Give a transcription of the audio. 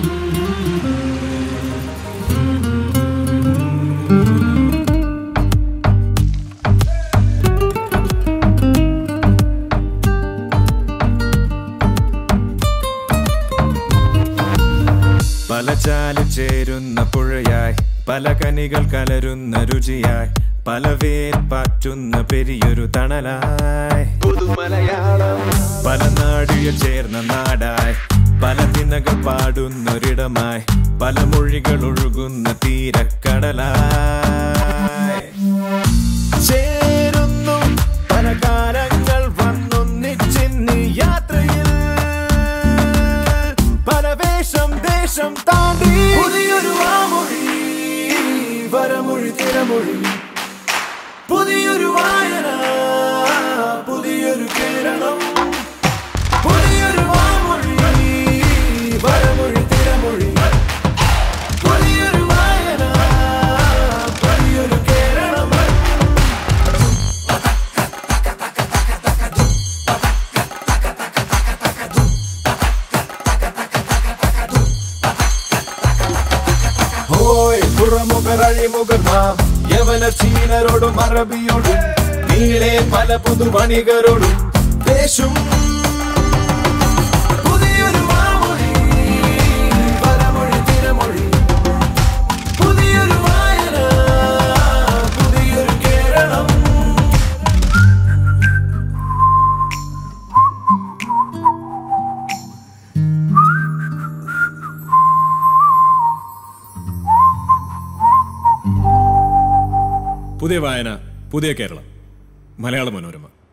പല ചാല് ചേരുന്ന പുഴയായി പല കനികൾ കലരുന്ന രുചിയായി പല വേർ പാറ്റുന്ന പെരിയൊരു തണലായി പുതുമലയാളം പല നാടുകൾ ചേർന്ന നാടായി പല ദിനകൾ പാടുന്നൊരിടമായി പല മൊഴികൾ ഒഴുകുന്ന തീരക്കടലായി ചേരുന്നു പല കാലങ്ങൾ വന്നൊന്നിച്ചിന്നി യാത്രയിൽ പല വേഷം ദേശം താണ്ടി പുതിയൊരു വാമൊഴി വരമൊഴി തിരമൊഴി പുതിയൊരു വായന പുതിയൊരു കേരളം പുതിയൊരു വാമൊഴി വരമൊഴി തിരമൊഴി പുതിയൊരു വായന പുതിയൊരു കേരളം ഹോയ് പുറമുഖർ അഴിമുഖർ നാം യവനർ ചീനരോടും അറബിയോടും നീളെ പല പുതുവണികരോടും ദേശം പുതിയൊരു വാമൊഴി പലമൊഴി തിരമൊഴി പുതിയൊരു വായന പുതിയൊരു കേരളം പുതിയ വായന പുതിയ കേരളം മലയാള മനോരമ